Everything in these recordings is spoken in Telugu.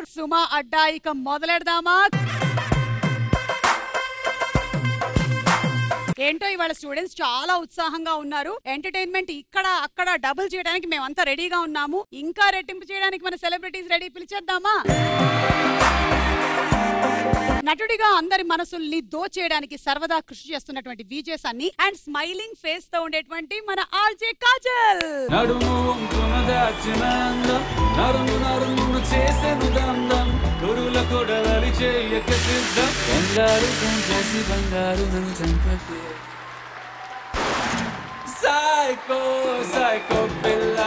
సుమా అడ్డా ఇక మొదలెడదామా ఏంటో ఇవాళ స్టూడెంట్స్ చాలా ఉత్సాహంగా ఉన్నారు ఎంటర్టైన్మెంట్ ఇక్కడ అక్కడ డబుల్ చేయడానికి మేమంతా రెడీగా ఉన్నాము ఇంకా రెట్టింపు చేయడానికి మన సెలబ్రిటీస్ రెడీ పిలిచేద్దామా నటుడిగా అందరి మనసుల్ని దోచేయడానికి సర్వదా కృషి చేస్తున్నటువంటి విజేస్ అన్ని అండ్ స్మైలింగ్ ఫేస్ తో ఉండేటువంటి మన ఆర్జే కాజల్ నడుము వంపున దాచిన అందం నరుము నరుమును చేసెను దండం గురువుల కొడవలి చేయక సిద్ధం బంగారు చేసి బంగారు నన్ను చంపకే సైకో సైకో పిల్ల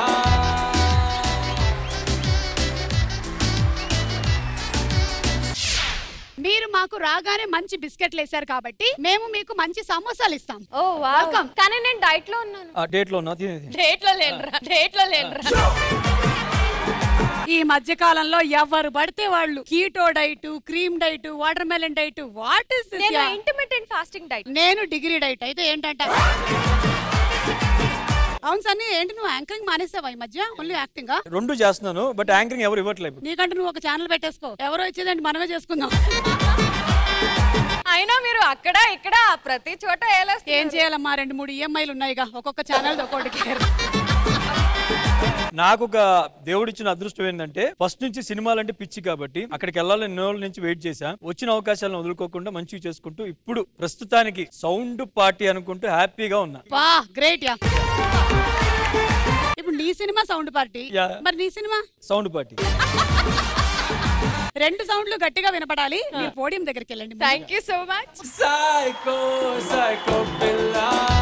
మీరు మాకు రాగానే మంచి బిస్కెట్లు వేశారు కాబట్టి మేము మీకు మంచి సమోసాలు ఇస్తాం ఓ వావ్ Welcome. కానీ నేను డైట్ లో ఉన్నాను ఆ డేట్ లో ఉన్నా తినేది డేట్ లో లేనురా డేట్ లో లేనురా ఈ మధ్య కాలంలో ఎవరు పడితే వాళ్ళు keto diet cream diet water melon diet what is నేను ఇంటర్మీడియట్ ఫాస్టింగ్ డైట్ నేను డిగ్రీ డైట్ అయితే ఏంటంట అవును సన్నీ ఏంటి నువ్వు యాంకరింగ్ మానేసావా ఈ మధ్య ఓన్లీ యాక్టింగ్ రెండు చేస్తున్నాను బట్ యాంకరింగ్ ఎవరు ఇవ్వట్లేదు నీకంటే నువ్వు ఒక ఛానల్ పెట్టేసుకో ఎవరో ఇచ్చేదండి మనమే చేసుకుందాం అయినా మీరు అక్కడ ఇక్కడ ప్రతి చోట ఏం వేలేస్తారు చేయాలమ్మా రెండు మూడు ఈఎంఐలు ఉన్నాయిగా ఒక్కొక్క ఛానల్ ఒక్కొక్కటి నాకు ఒక దేవుడిచ్చిన అదృష్టం ఏంటంటే ఫస్ట్ నుంచి సినిమాలు అంటే పిచ్చి కాబట్టి అక్కడికి వెళ్ళాలని ఎన్నో రోజుల నుంచి వెయిట్ చేశా వచ్చిన అవకాశాలను వదులుకోకుండా మంచిగా చేసుకుంటూ ఇప్పుడు ప్రస్తుతానికి సౌండ్ పార్టీ అనుకుంటూ హ్యాపీగా ఉన్నా వా గ్రేట్ యా ఇప్పుడు నీ సినిమా సౌండ్ పార్టీ Yeah. మరి నీ సినిమా సౌండ్ పార్టీ రెండు సౌండ్లు గట్టిగా వినపడాలి మీరు పోడియం దగ్గరికి వెళ్ళండి thank you so much psycho psycho పిల్ల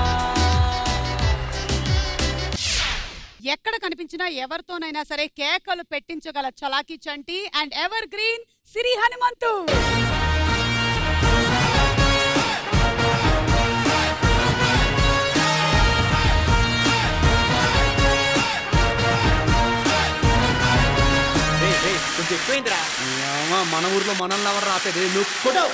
ఎక్కడ కనిపించినా ఎవరితోనైనా సరే కేకలు పెట్టించగల చలాకీ Chanti and evergreen Siri Hanumanthu కొంచెం ఎక్కువైందిరా ఏమో మన ఊర్లో మనల్ని ఎవరు రాపేది నువ్వు కొట్టావు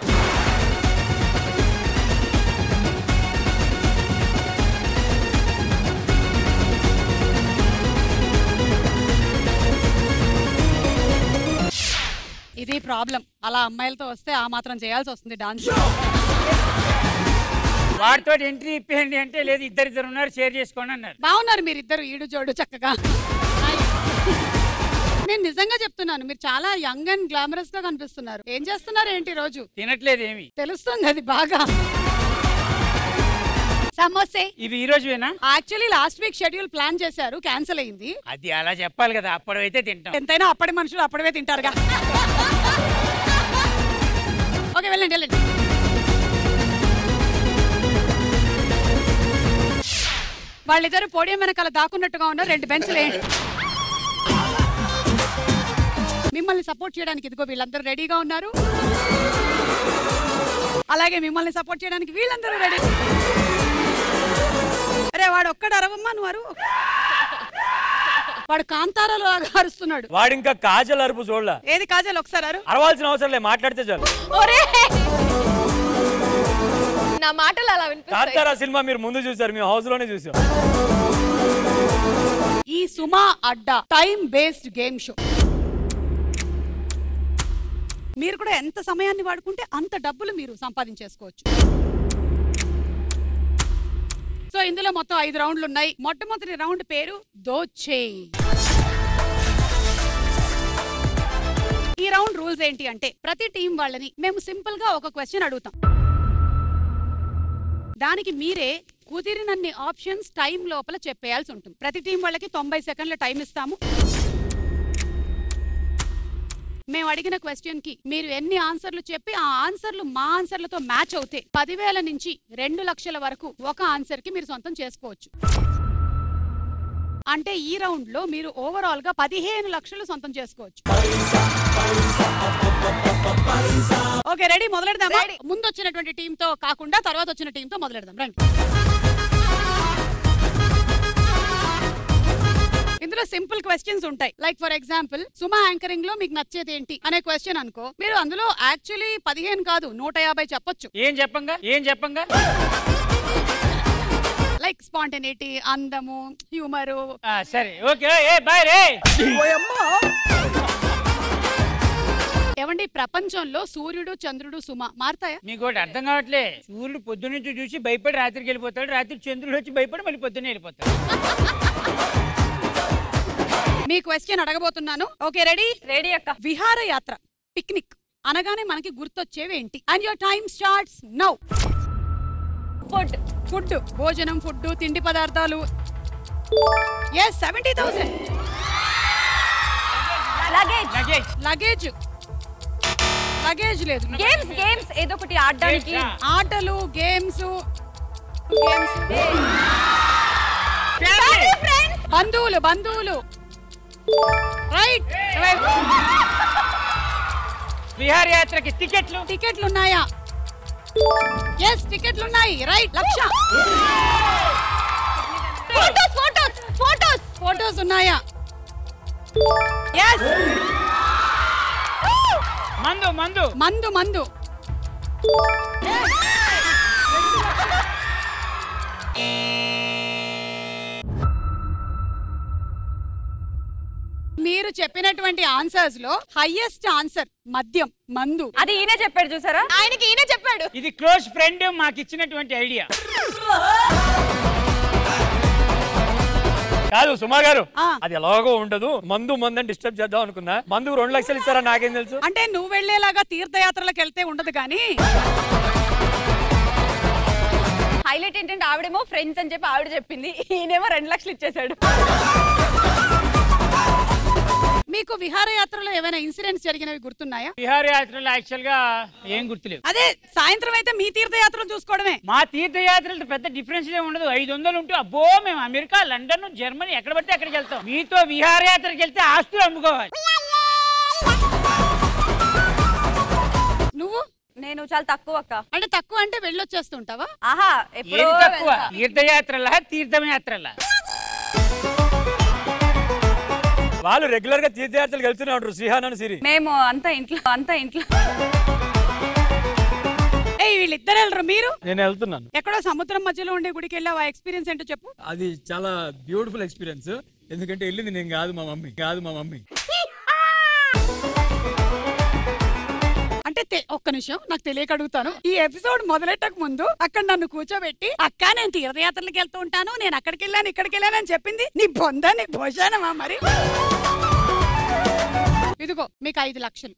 ఇది ప్రాబ్లం అలా అమ్మాయిలతో వస్తే ఆ మాత్రం చేయాల్సి వస్తుంది డాన్స్ వాడితో ఎంట్రీ ఇప్పేయండి అంటే లేదు ఇద్దరిద్దరు ఉన్నారు షేర్ చేసుకోండి అన్నారు బాగున్నారు మీరిద్దరు ఈడు జోడు చక్కగా నేను నిజంగా చెప్తున్నాను మీరు చాలా యంగ్ అండ్ గ్లామరస్ గా కనిపిస్తున్నారు ఏం చేస్తున్నారు ఏంటి ఈ రోజు తినట్లేదు ఏమి తెలుస్తుంది అది బాగా సమోసే ఇవి ఈ రోజువేనా actually last week schedule plan చేశారు క్యాన్సిల్ అయింది అది అలా చెప్పాలి కదా అప్పుడైతే తింటాం ఎంతైనా అప్పటి మనుషులు అప్పుడే తింటారుగా ఓకే వెళ్ళండి వెళ్ళండి వాళ్ళిద్దరు పోడియం వెనకాల దాక్కున్నట్టుగా ఉన్నారు రెండు బెంచ్లు వేయండి మిమ్మల్ని సపోర్ట్ చేయడానికి ఇదిగో వీళ్ళందరూ రెడీగా ఉన్నారు అలాగే మిమ్మల్ని సపోర్ట్ చేయడానికి వీళ్ళందరూ రెడీ అరే వాడు ఒక్కడు అరవమ్మా నువ్వు అరువు వాడు కాంతారాలు లాగా అరుస్తున్నాడు వాడు ఇంకా కాజల్ అరుపు చూడలా ఏది కాజల్ ఒకసారి అరు అరవాల్సిన అవసరం లేదు మాట్లాడితే చాలు ఒరే నా మాటలు అలా వినిపిస్తాయి కాంతారా సినిమా మీరు ముందు చూసారు మేము హౌస్ లోనే చూసాం ఈ Suma Adda time based game show మీరు కూడా ఎంత సమయాన్ని వాడుకుంటే అంత డబ్బులు మీరు సంపాదించేసుకోవచ్చు సో ఇందులో మొత్తం ఐదు రౌండ్లు ఉన్నాయి మొట్టమొదటి రౌండ్ పేరు దోచే ఈ రౌండ్ రూల్స్ ఏంటి అంటే ప్రతి టీం వాళ్ళని మేము సింపుల్ గా ఒక క్వశ్చన్ అడుగుతాం దానికి మీరే కుదిరినన్ని ఆప్షన్స్ టైం లోపల చెప్పేయాల్సి ఉంటుంది ప్రతి టీం వాళ్ళకి తొంభై సెకండ్ల టైం ఇస్తాము మేము అడిగిన క్వశ్చన్ కి మీరు ఎన్ని ఆన్సర్లు చెప్పి ఆ ఆన్సర్లు మా ఆన్సర్లతో మ్యాచ్ అవుతే పదివేల నుంచి రెండు లక్షల వరకు ఒక ఆన్సర్ కి మీరు సొంతం చేసుకోవచ్చు అంటే ఈ రౌండ్ లో మీరు ఓవరాల్ గా పదిహేను లక్షలు సొంతం చేసుకోవచ్చు ఓకే రెడీ మొదలెడదామా Ready. ముందు వచ్చినటువంటి టీమ్ తో కాకుండా తర్వాత వచ్చిన టీమ్ తో మొదలెడదాం రండి ఇందులో సింపుల్ క్వశ్చన్స్ ఉంటాయి like for example Suma anchoring లో మీకు నచ్చేది ఏంటి అనే క్వశ్చన్ అనుకో మీరు అందులో యాక్చువల్లీ పదిహేను కాదు నూట యాభై చెప్పొచ్చు ఏం చెప్పంగా ఏం చెప్పంగా లైక్ స్పాంటనిటీ అందము హ్యూమరు ఆ, సరే ఓకే ఏ బాయ్ రే ఏమండి ప్రపంచంలో సూర్యుడు చంద్రుడు సుమ మారతాయా మీకు ఒకటి అర్థం కావట్లే సూర్యుడు పొద్దునుంచి చూసి భయపడి రాత్రికి వెళ్ళిపోతాడు రాత్రి చంద్రుడు వచ్చి భయపడి మళ్ళీ పొద్దున్నే వెళ్ళిపోతాడు మీ క్వశ్చన్ అడగబోతున్నాను ఓకే రెడీ రెడీ అక్క విహారయాత్ర పిక్నిక్ అనగానే మనకి గుర్తొచ్చేవి ఏంటి and your time starts now food food భోజనం ఫుడ్ తిండి పదార్థాలు yes seventy thousand luggage luggage luggage luggage లేదు గేమ్స్ గేమ్స్ ఏదో ఒకటి ఆడడానికి Games ఆ? ఆటలు గేమ్స్ గేమ్స్ ఫ్యామిలీ బంధువులు బంధువులు రైట్ విహారయాత్రకి టికెట్లు టికెట్లు ఉన్నాయా ఎస్ టికెట్లు ఉన్నాయి right lakh photos photos photos photos ఉన్నాయా ఎస్ మందు మందు మందు మందు మీరు చెప్పినటువంటి ఆన్సర్స్ లో హైయెస్ట్ ఆన్సర్ మద్యం మందు అది ఈయన చెప్పాడు చూసారా ఆయనకి ఈయన చెప్పాడు ఇది క్లోజ్ ఫ్రెండ్ మాకు ఇచ్చినటువంటి ఐడియా కాదు సుమా గారు ఆ. అది ఎలాగో ఉండదు మందు మందని డిస్టర్బ్ చేద్దాం అనుకున్నా మందు రెండు లక్షలు ఇస్తారా నాకేం తెలుసు అంటే నువ్వు వెళ్లేలాగా తీర్థయాత్రలకు వెళ్తే ఉండదు కానీ హైలైట్ ఏంటంటే ఆవిడేమో ఫ్రెండ్స్ అని చెప్పి ఆవిడ చెప్పింది ఈయనేమో రెండు లక్షలు ఇచ్చేసాడు మీకు విహారయాత్రలో ఏమైనా ఇన్సిడెంట్స్ జరిగినవి గుర్తున్నాయా విహారయాత్రలో యాక్చువల్ గా ఏం గుర్తులేవు అదే సాయంత్రం అయితే మీ తీర్థయాత్రలు చూసుకోవడమే మా తీర్థయాత్రలతో పెద్ద డిఫరెన్స్ ఏ ఉండదు ఐదు వందలు ఉంటే అబ్బో మేము అమెరికా లండన్ జర్మనీ ఎక్కడ పడితే అక్కడికి వెళ్తాం మీతో విహారయాత్రకి వెళ్తే ఆస్తులు అమ్ముకోవాలి నువ్వు నేను చాలా తక్కువ అక్క అంటే తక్కువ అంటే వెళ్ళొచ్చేస్తుంటావా ఆహా ఎప్పుడో ఏది తక్కువ వెళ్తా. తీర్థయాత్రలా తీర్థయాత్రలా వాళ్ళు రెగ్యులర్ గా తీర్థయాత్రలకు వెళ్తూనే ఉంటారు శ్రీహాన్ సిరి మేము అంతా ఇంట్లో అంతా ఇంట్లో ఏ వీళ్ళిద్దరు వెళ్ళరు మీరు నేను వెళ్తున్నాను ఎక్కడో సముద్రం మధ్యలో ఉండే గుడికి వెళ్ళావు ఆ ఎక్స్పీరియన్స్ ఏంటో చెప్పు అది చాలా బ్యూటిఫుల్ ఎక్స్పీరియన్స్ ఎందుకంటే వెళ్ళింది నేను కాదు మా మమ్మీ కాదు మా మమ్మీ అంటే తె- ఒక్క నిమిషం నాకు తెలియక అడుగుతాను ఈ ఎపిసోడ్ మొదలెట్టక ముందు అక్కడ నన్ను కూర్చోబెట్టి అక్క నేను తీర్థయాత్రలకు వెళ్తూ ఉంటాను నేను అక్కడికి వెళ్ళాను ఇక్కడికి వెళ్ళాను అని చెప్పింది నీ బొంద నీ భోజనమా మరి ఇదిగో మీకు ఐదు లక్షలు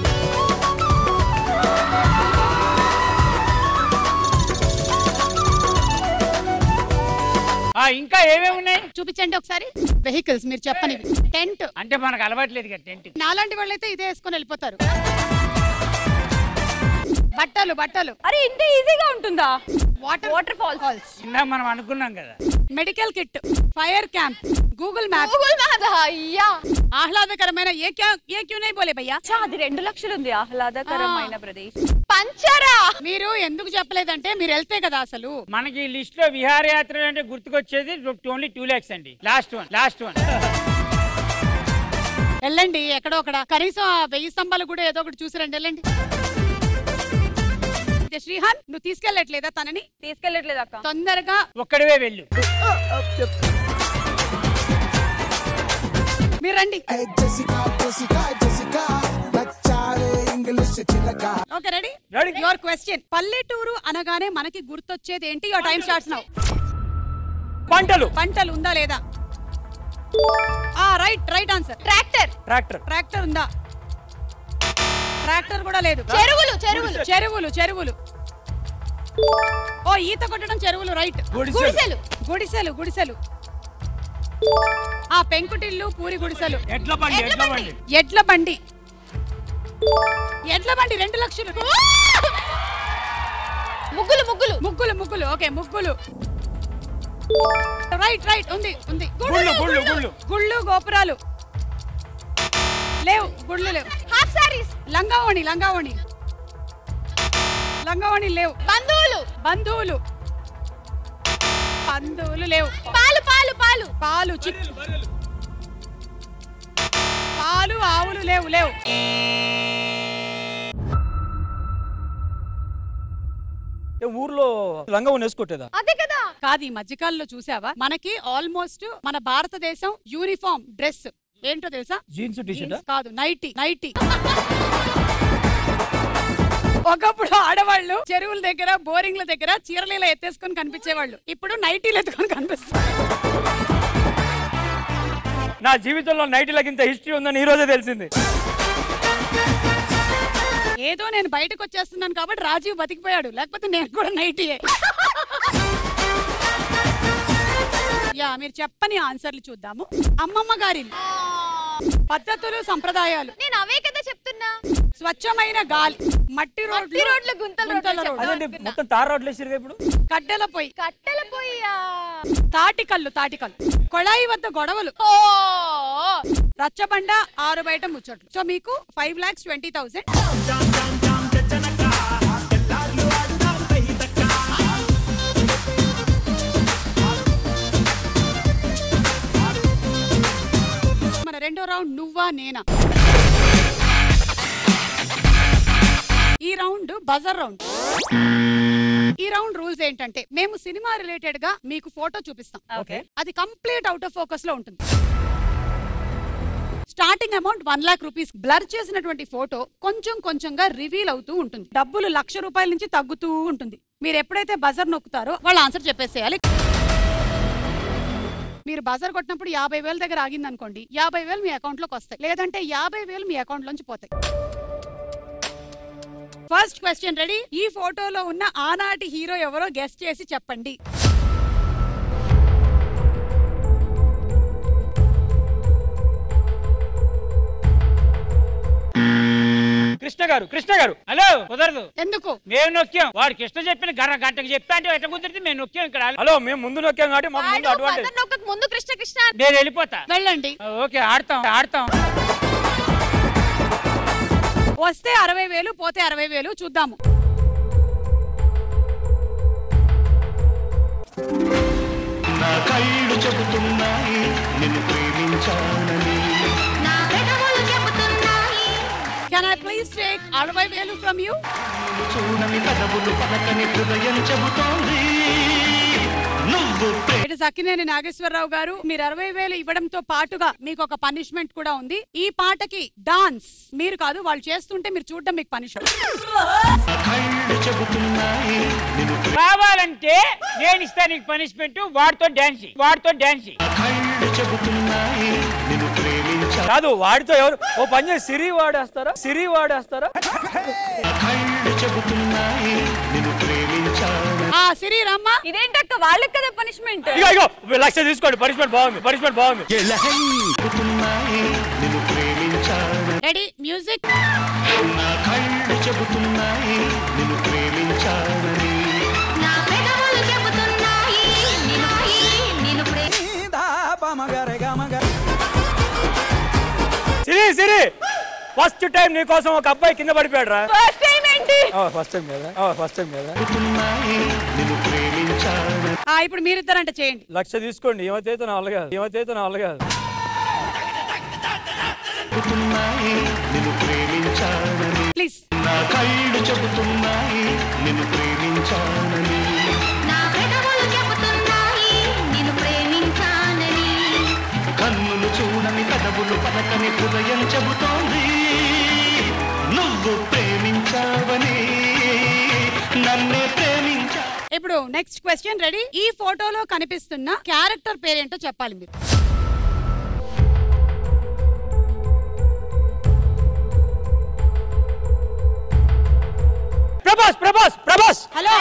ఆ ఇంకా ఏమేమి ఉన్నాయి చూపించండి ఒకసారి వెహికల్స్ మీరు చెప్పనివి టెంట్ అంటే మనకు అలవాట్లేదు కదా టెంట్ నాలాంటి వాళ్ళైతే ఇదే వేసుకొని వెళ్ళిపోతారు బట్టలు బట్టలు అరే ఇంత ఈజీగా ఉంటుందా వాటర్ వాటర్ ఫాల్స్ ఇందా మనం అనుకున్నాం కదా medical kit fire camp Google map Google map అయ్యా ఆహ్లాదకరమైన ఏ క్యా ఏ క్యూ నై బోలే భయ్యా చా, అది రెండు లక్షలు ఉంది ఆహ్లాదకరమైన ప్రదేశ్ పంచరా మీరు ఎందుకు చెప్పలేదంటే మీరు వెళ్తే కదా అసలు మనకి లిస్ట్ లో విహారయాత్రలు అంటే గుర్తుకొచ్చేది ఓన్లీ టూ ల్యాక్స్ అండి లాస్ట్ వన్ లాస్ట్ వన్ వెళ్ళండి ఎక్కడో అక్కడ కనీసం ఆ వెయ్యి స్తంభాలు కూడా ఏదో ఒకటి చూసిరండి వెళ్ళండి ఇదే శ్రీహాన్ నువ్వు తీసుకెళ్ళట్లేదా తనని తీసుకెళ్ళట్లేదు అక్క తొందరగా ఒక్కడివే వెళ్ళు మీరు రండి okay ready Ready? Your question పల్లెటూరు అనగానే మనకి గుర్తొచ్చేది ఏంటి యువర్ టైం స్టార్ట్స్ నౌ పంటలు పంటలు ఉందా లేదా ఆ right right answer tractor tractor tractor ఉందా ట్రాక్టర్ కూడా లేదు చెరువులు చెరువులు చెరువులు చెరువులు ఓ ఈత కొట్టడం చెరువులు రైట్ గుడిసెలు గుడిసెలు గుడిసెలు ఆ పెంకుటిల్లు పూరి గుడిసెలు ఎడ్ల బండి ఎడ్ల బండి ఎడ్ల బండి ఎడ్ల బండి రెండు లక్షలు ముగ్గులు ముగ్గులు ముగ్గులు ముగ్గులు ఓకే ముగ్గులు రైట్ రైట్ ఉంది ఉంది గుళ్ళు గుళ్ళు గుళ్ళు గుళ్ళు గోపురాలు లేవు గుళ్ళు లేవు హాఫ్ సారీస్ లంగావణి లంగావణి లంగావణి లేవు బంధువులు బంధువులు బంధువులు లేవు పాలు పాలు పాలు పాలు చిక్ పాలు ఆవులు లేవు లేవు ఏ ఊర్లో లంగా వేసుకొట్టేదా అదే కదా కాదు ఈ మధ్యకాలంలో చూసావా మనకి ఆల్మోస్ట్ మన భారతదేశం యూనిఫామ్ డ్రెస్ ఏంటో తెలుసా జీన్స్ టీ షర్ట్ కాదు నైటీ నైటీ ఒకప్పుడు ఆడవాళ్ళు చెరువుల దగ్గర బోరింగ్ల దగ్గర చీరలు ఇలా ఎత్తేసుకొని కనిపించేవాళ్ళు ఇప్పుడు నైటీలు ఎత్తుకొని కనిపిస్తారు నా జీవితంలో నైట్లకి ఇంత హిస్టరీ ఉందని ఈ రోజే తెలిసింది ఏదో నేను బయటకు వచ్చేస్తున్నాను కాబట్టి రాజీవ్ బతికిపోయాడు లేకపోతే నేను కూడా నైటీయే యా మీరు చెప్పని ఆన్సర్లు చూద్దాము అమ్మమ్మ గారి పద్ధతులు సంప్రదాయాలు నేను అవే కదా చెప్తున్నా స్వచ్ఛమైన గాలి మట్టి రోడ్లు మట్టి రోడ్లు, గుంతల రోడ్లు గుంతల చెప్పు. రోడ్లు, అదేంటి మొత్తం తార్ రోడ్లు వేసిరుగా ఇప్పుడు కట్టెల పొయ్యి కట్టెల పోయా తాటికల్లు తాటికల్లు కొళాయి వద్ద గొడవలు ఓ రచ్చబండ ఆరు బయట ముచ్చట్లు సో మీకు ఫైవ్ లాక్స్ ట్వంటీ థౌసండ్ మన రెండో రౌండ్ నువ్వా నేనా ఈ రౌండ్ బజర్ రౌండ్ ఈ రౌండ్ రూల్స్ ఏంటంటే మేము సినిమా రిలేటెడ్ గా మీకు ఫోటో చూపిస్తాం ఓకే అది కంప్లీట్ అవుట్ ఆఫ్ ఫోకస్ లో ఉంటుంది starting amount one lakh rupees blur చేసినటువంటి ఫోటో కొంచెం కొంచెంగా రివీల్ అవుతూ ఉంటుంది డబ్బులు లక్ష రూపాయల నుంచి తగ్గుతూ ఉంటుంది మీరు ఎప్పుడైతే బజర్ నొక్కుతారో వాళ్ళు ఆన్సర్ చెప్పేసేయాలి మీరు బజర్ కొట్టినప్పుడు యాభై వేల దగ్గర ఆగింది అనుకోండి యాభై వేలు మీ అకౌంట్ లోకి వస్తాయి లేదంటే యాభై వేలు మీ అకౌంట్ లోంచి పోతాయి ఫస్ట్ క్వశ్చన్ రెడీ ఈ ఫోటోలో ఉన్న ఆనాటి హీరో ఎవరో గెస్ట్ చేసి చెప్పండి కృష్ణ గారు కృష్ణ గారు హలో కుదరదు ఎందుకు మేము నొక్కాం వాడు కృష్ణ చెప్పిన గర గంటకు చెప్పా అంటే ఎట్లా కుదిరితే మేము నొక్కాం ఇక్కడ హలో మేము ముందు నొక్కాం కాబట్టి మాకు ముందు వాడు అడ్వాంటేజ్ బజార్ నొక్కక ముందు కృష్ణ కృష్ణ అని నేను వెళ్ళిపోతా వెళ్ళండి ఆ, ఓకే ఆడతాం ఆడతాం వస్తే అరవై వేలు పోతే అరవై వేలు చూద్దాము నా కళ్ళు చెబుతున్నాయి నిన్ను ప్రేమించానని కెన్ ఐ ప్లీజ్ టేక్ అరవై వేలు ఫ్రమ్ యూ చూడని కదవులు పలకని హృదయం చెబుతోంది నువ్వు ప్రే ఇటు సక్కినేని నాగేశ్వరరావు గారు మీరు అరవై వేలు ఇవ్వడంతో పాటుగా మీకు ఒక పనిష్మెంట్ కూడా ఉంది ఈ పాటకి డాన్స్ మీరు కాదు వాళ్ళు చేస్తుంటే మీరు చూడడం మీకు పనిష్మెంట్ నా కళ్ళు చెబుతున్నాయి నిన్ను కావాలంటే నేను ఇస్తాను నీకు పనిష్మెంట్ వాడితో డాన్స్ వాడితో డాన్స్ కళ్ళు చెబుతున్నాయి నిన్ను ప్రేమించా కాదు వాడితో ఎవరు ఓ పని చేసి సిరి వాడేస్తారా సిరి వాడేస్తారా కళ్ళు చెబుతున్నాయి నిన్ను ప్రేమించానని ఆ సిరి రమ్మ ఇదేంటక్క వాళ్ళకి కదా పనిష్మెంట్ ఇగో ఇగో లక్ష తీసుకోండి పనిష్మెంట్ బాగుంది పనిష్మెంట్ బాగుంది చెబుతున్నాయి నిన్ను ప్రేమించానని రెడీ మ్యూజిక్ నా కళ్ళు చెబుతున్నాయి నిన్ను ప్రేమించానని సిరి సిరి ఫస్ట్ టైం నీ కోసం ఒక అబ్బాయి కింద పడిపోయాడు రా ఫస్ట్ టైం ఏంటి ఫస్ట్ టైం కదా ఫస్ట్ టైం కదా చెబుతున్నాయి నిన్ను ప్రేమించానని ఆ ఇప్పుడు మీరిద్దరంటే చేయండి లక్ష తీసుకోండి ఏమైతే నా వల్ల కాదు ఏమైతే నా వల్ల కాదు చెబుతున్నాయి నిన్ను ప్రేమించానని ప్లీజ్ నా కళ్ళు చెబుతున్నాయి నిన్ను ప్రేమించానని కన్నులు చూడని కదవులు పలకని హృదయం చెబుతోంది నువ్వు ప్రేమించావని నన్నే ప్రేమించా ఇప్పుడు నెక్స్ట్ క్వశ్చన్ రెడీ ఈ ఫోటోలో కనిపిస్తున్న క్యారెక్టర్ పేరేంటో చెప్పాలి మీరు Prabhas Prabhas Prabhas hello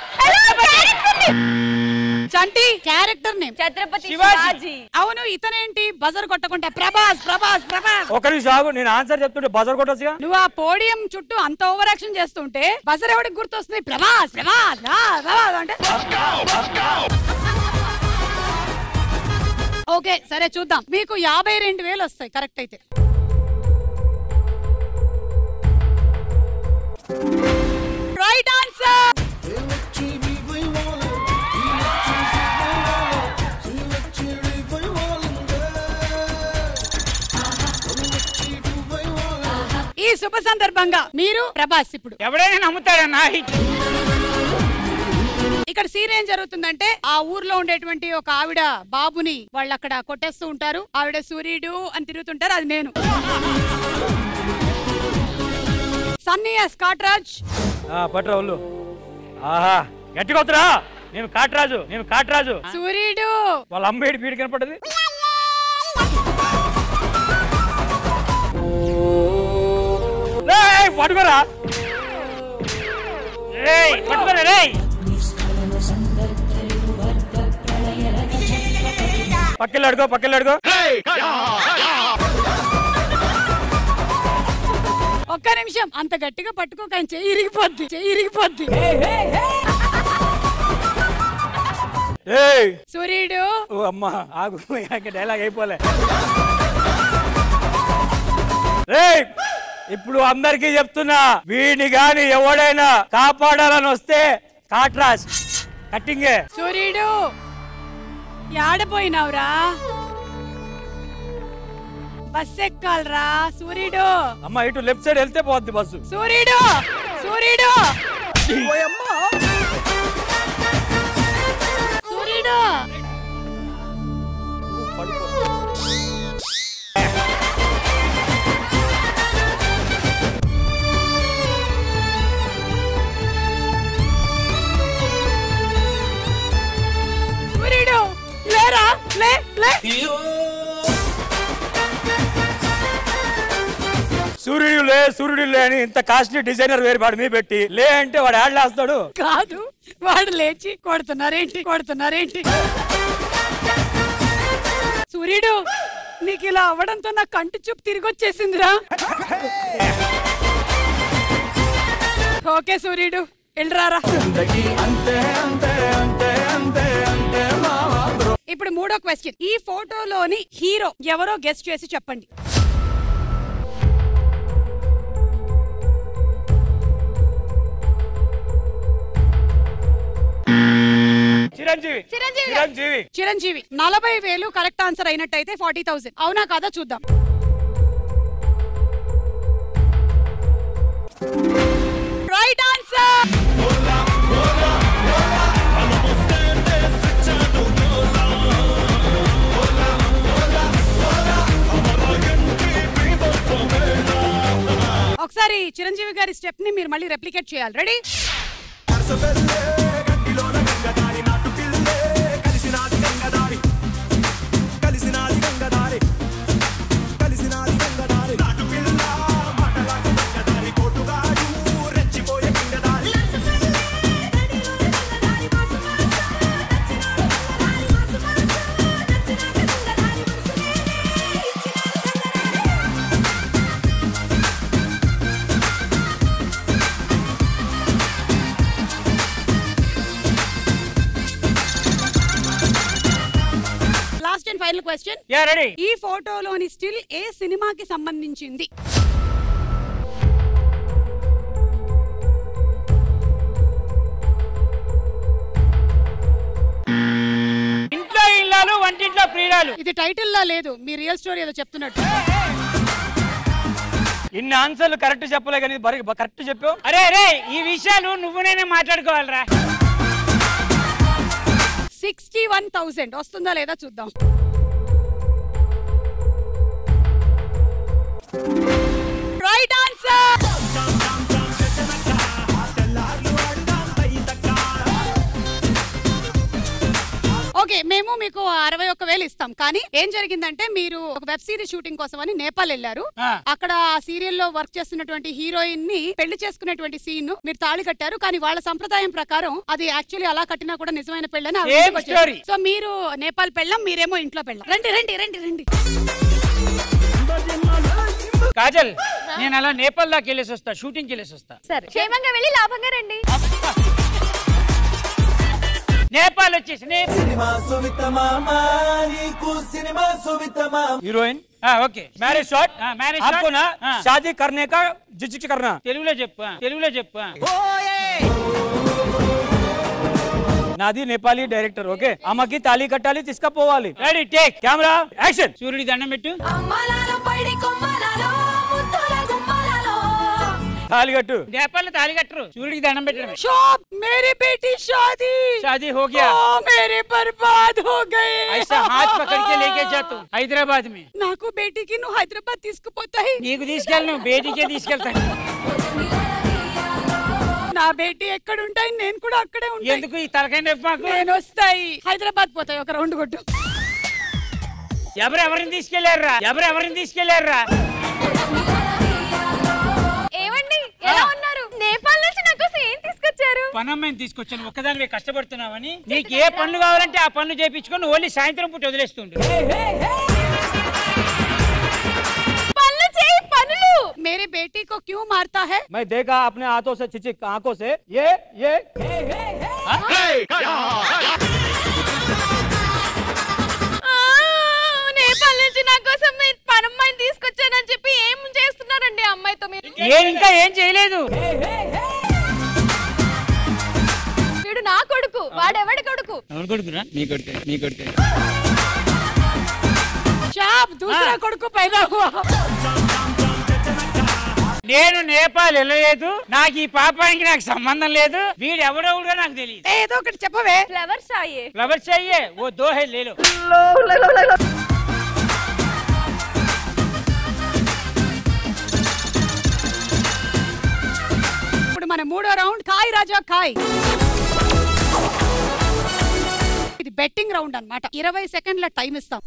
Chanti character name Chhatrapati Shivaji. Shivaji అవును ఇతనేంటి బజర్ కొట్టకుండా ప్రభాస్ ప్రభాస్ ప్రభాస్ ఒక నిమిషం ఆగు నేను ఆన్సర్ చెప్తుంటే బజర్ కొట్టొచ్చుగా నువ్వు ఆ పోడియం చుట్టూ అంత ఓవర్ యాక్షన్ చేస్తుంటే బజర్ ఎవరికి గుర్తొస్తుంది ప్రభాస్ ప్రభాస్ ప్రభాస్, ప్రభాస్ అంటే ఓకే సరే చూద్దాం మీకు యాభై రెండు వేలు వస్తాయి కరెక్ట్ అయితే రైట్ ఆన్సర్ ఈ శుభ సందర్భంగా మీరు ప్రభాస్ ఇప్పుడు ఎవడైనా నమ్ముతాడన్నా హిట్ ఇక్కడ సీన్ ఏం జరుగుతుందంటే ఆ ఊర్లో ఉండేటువంటి ఒక ఆవిడ బాబుని వాళ్ళు అక్కడ కొట్టేస్తూ ఉంటారు ఆవిడ సూర్యుడు అని తిరుగుతుంటారు అది నేను సన్నీ స్కాట్ రాజ్ ఆ, పట్టురా ఒళ్ళు ఆహా గట్టిగా వద్దురా నేను కాట్రాజు నేను కాట్రాజు సూర్యుడు వాళ్ళ అమ్మ ఏడు పీడి కనపడ్డది రేయ్, పట్టుకోరా రేయ్ పట్టుకోరా రేయ్ పక్కెళ్ళి అడుగో పక్కెళ్ళి అడుగో ఒక్క నిమిషం అంత గట్టిగా పట్టుకోక ఆయన చెయ్యి ఇరిగిపోద్ది చెయ్యి ఇరిగిపోద్ది ఏయ్ సూర్యుడు ఓ అమ్మ ఆగు ఇంకా డైలాగ్ అయిపోలే రేయ్ ఇప్పుడు అందరికీ చెప్తున్నా వీడిని గాని ఎవడైనా కాపాడాలని వస్తే కాట్రాజ్ కట్టింగే సూర్యుడు యాడపోయినావురా బస్ ఎక్కాలరా సూర్యుడు అమ్మ ఇటు లెఫ్ట్ సైడ్ వెళ్తే పోద్ది బస్సు సూర్యుడు సూర్యుడు సూర్యుడు సూర్యుడు లేరా లే లే సూర్యుడు లే సూర్యుడు లే అని ఇంత కాస్ట్లీ డిజైనర్ వేరు వాడి మీద పెట్టి లే అంటే వాడు యాడ్లేస్తాడు కాదు వాడు లేచి కొడుతున్నారేంటి కొడుతున్నారేంటి సూర్యుడు నీకు ఇలా అవ్వడంతో నా కంటి చూపు తిరిగి వచ్చేసిందిరా ఓకే సూర్యుడు వెళ్ళరారా ఇప్పుడు మూడో క్వశ్చన్ ఈ ఫోటోలోని హీరో ఎవరో గెస్ట్ చేసి చెప్పండి చిరంజీవి చిరంజీవి. చిరంజీవి చిరంజీవి నలభై వేలు కరెక్ట్ ఆన్సర్ అయినట్టయితే ఫార్టీ థౌసండ్ అవునా కాదా చూద్దాం రైట్ ఆన్సర్ ఒకసారి చిరంజీవి గారి స్టెప్ ని మీరు మళ్ళీ రెప్లికేట్ చేయాలి ready last and final question yeah ready ఈ ఫోటోలోని స్టిల్ ఏ సినిమాకి సంబంధించింది ఇంట్లో ఇల్లాలు వంటింట్లో ప్రియురాలు ఇది టైటిల్ లా లేదు మీ రియల్ స్టోరీ ఏదో చెప్తున్నట్టు ఇన్ని ఆన్సర్లు కరెక్ట్ చెప్పలే కానీ కరెక్ట్ చెప్పావు అరే అరే ఈ విషయాలు నువ్వు నేనే మాట్లాడుకోవాలిరా సిక్స్టీ వన్ థౌసండ్ వస్తుందా లేదా చూద్దాం రైట్ ఆన్సర్ ఓకే మేము మీకు అరవై ఒక్క వేలు ఇస్తాం కానీ ఏం జరిగిందంటే మీరు ఒక వెబ్ సిరీస్ షూటింగ్ కోసం అని నేపాల్ వెళ్ళారు ఆ. అక్కడ ఆ సీరియల్ లో వర్క్ చేస్తున్నటువంటి హీరోయిన్ ని పెళ్లి చేసుకునేటువంటి సీన్ మీరు తాళి కట్టారు కానీ వాళ్ళ సంప్రదాయం ప్రకారం అది యాక్చువల్లీ అలా కట్టినా కూడా నిజమైన పెళ్ళని ఆవిడ Same ఇంటికి వచ్చేసింది. story. సో మీరు నేపాల్ పెళ్ళం మీరేమో ఇంట్లో పెళ్ళం రండి రండి రండి రండి కాజల్ నేను అలా నేపాల్ దాకా వెళ్ళేసి వస్తా షూటింగ్ వెళ్ళేసి వస్తా సరే క్షేమంగా వెళ్ళి లాభంగా రండి నేపాల్ వచ్చేసి నే- హీరోయిన్ ఆ, ఓకే మ్యారేజ్ షాట్ ఆ, marriage आपको shot? ना हाँ। शादी करने का जिजिक करना తెలుగులో చెప్పు ఆ, తెలుగులో చెప్పు ఆ. నాది నేపాలీ డైరెక్టర్ ఓకే అమ్మకి తాళి కట్టాలి తీసుకపోవాలి రెడీ టేక్ కెమెరా యాక్షన్ సూర్యుడి దండం పెట్టు తాళి కట్టు నేపాల్ తాళి కట్టరు సూర్యుడికి దండం పెట్టడమే शॉप मेरी बेटी शादी शादी हो गया ओ, मेरे बर्बाद हो गए ऐसा हाथ पकड़ के लेके जाता हूँ హైదరాబాద్ में నాకు బేటీకి నువ్వు హైదరాబాద్ తీసుకుపోతాయి నీకు తీసుకెళ్ళను బేటీకే తీసుకెళ్తాను నా బేటీ ఎక్కడ ఉంటాయి నేను కూడా అక్కడే ఉంటాయి ఎందుకు ఈ తలకాయ నొప్పి మాకు నేను వస్తాయి హైదరాబాద్ పోతాయి ఒక రౌండ్ కొట్టు ఎవరు ఎవరిని తీసుకెళ్లారా ఎవరు ఎవరిని తీసుకెళ్లారా ఏమండి ఎలా ఉన్నారు నేపాల్ నుంచి నా కోసం ఏం తీసుకొచ్చారు పనమ్మాయిని తీసుకొచ్చాను ఒక్కదానివే కష్టపడుతున్నావని నీకు ఏ పనులు కావాలంటే ఆ పనులు చేయించుకొని ఓన్లీ సాయంత్రం పూట వదిలేస్తుండు పనులు చేయి పనులు मेरे बेटी को क्यों मारता है मैं देखा अपने हाथों से चिचिक आंखों से ये ये ఆ, నేపాల్ నుంచి నా కోసం మీ పనమ్మాయిని తీసుకొచ్చానని చెప్పి ఏం చేస్తున్నారండి ఆ అమ్మాయితో మీరు నేను ఇంకా ఏం చేయలేదు వీడు నా కొడుకు వాడెవడి కొడుకు ఎవరు కొడుకురా నీ కొడుకే నీ కొడుకే शाप दूसरा కొడుకు पैदा हुआ నేను నేపాల్ వెళ్ళలేదు నాకు ఈ పాపానికి నాకు సంబంధం లేదు వీడు ఎవడెవడో నాకు తెలియదు ఏదో ఒకటి చెప్పవే ఫ్లవర్ షాయే ఫ్లవర్స్ అయ్యే ఓ దోహే లేలో ఇప్పుడు మన మూడో రౌండ్ కాయ్ రాజా కాయ్ ఇది బెట్టింగ్ రౌండ్ అన్నమాట ఇరవై సెకండ్ల టైం ఇస్తాం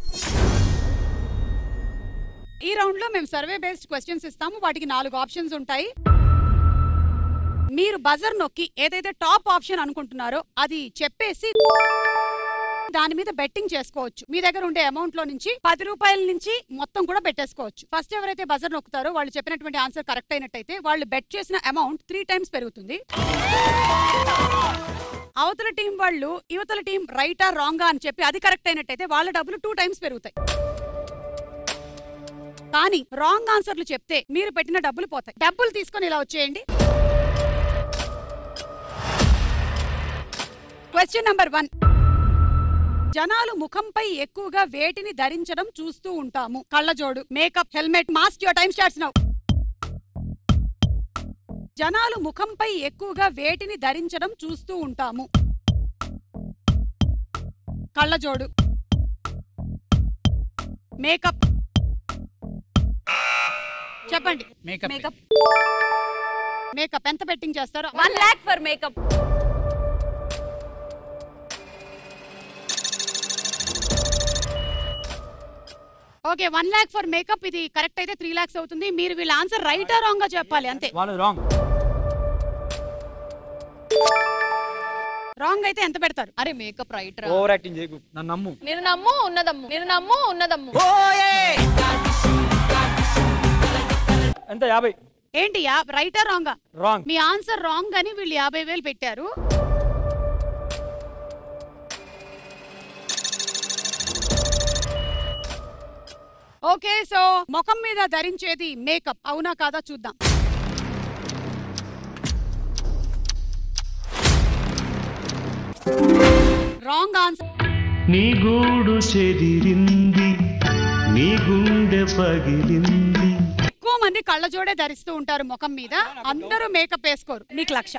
ఈ రౌండ్ లో మేము సర్వే బేస్డ్ క్వశ్చన్స్ ఇస్తాము వాటికి నాలుగు ఆప్షన్స్ ఉంటాయి మీరు బజర్ నొక్కి ఏదైతే టాప్ ఆప్షన్ అనుకుంటున్నారో అది చెప్పేసి దాని మీద బెట్టింగ్ చేసుకోవచ్చు మీ దగ్గర ఉండే అమౌంట్ లో నుంచి పది రూపాయల నుంచి మొత్తం కూడా పెట్టేసుకోవచ్చు ఫస్ట్ ఎవరైతే బజర్ నొక్కుతారో వాళ్ళు చెప్పినటువంటి ఆన్సర్ కరెక్ట్ అయినట్టయితే వాళ్ళు బెట్ చేసిన అమౌంట్ త్రీ టైమ్స్ పెరుగుతుంది అవతల టీం వాళ్ళు యువతల టీం రైటా రాంగా అని చెప్పి అది కరెక్ట్ అయినట్టయితే వాళ్ళ డబ్బులు టూ టైమ్స్ పెరుగుతాయి కానీ రాంగ్ ఆన్సర్లు చెప్తే మీరు పెట్టిన డబ్బులు పోతాయి డబ్బులు తీసుకొని ఇలా వచ్చేయండి క్వశ్చన్ నంబర్ వన్ జనాలు ముఖంపై ఎక్కువగా వేటిని ధరించడం చూస్తూ ఉంటాము కళ్ళజోడు makeup helmet mask your time starts now జనాలు ముఖంపై ఎక్కువగా వేటిని ధరించడం చూస్తూ ఉంటాము కళ్ళజోడు మేకప్ చెప్పండి మేకప్ మేకప్ మేకప్ ఎంత బెట్టింగ్ చేస్తారో one lakh for makeup okay one lakh for makeup ఇది కరెక్ట్ అయితే త్రీ లాక్స్ అవుతుంది మీరు వీళ్ళ ఆన్సర్ రైటా రాంగ్ గా చెప్పాలి అంతే వాళ్ళు రాంగ్ రాంగ్ అయితే ఎంత పెడతారు అరే మేకప్ రైట్ రా ఓవర్ యాక్టింగ్ చేయకు నన్ను నమ్ము నేను నమ్ము ఉన్నదమ్ము నేను నమ్ము ఉన్నదమ్ము ఎంత యాభై ఏంటి రైటా రాంగా రాంగ్ మీ ఆన్సర్ రాంగ్ అని వీళ్ళు యాభై వేలు పెట్టారు ఓకే సో ముఖం మీద ధరించేది మేకప్ అవునా కాదా చూద్దాం రాంగ్ ఆన్సర్ నీ గూడు చెదిరింది నీ గుండె పగిలింది ఎక్కువ మంది కళ్ళజోడే ధరిస్తూ ఉంటారు ముఖం మీద అందరూ మేకప్ వేసుకోరు మీకు లక్ష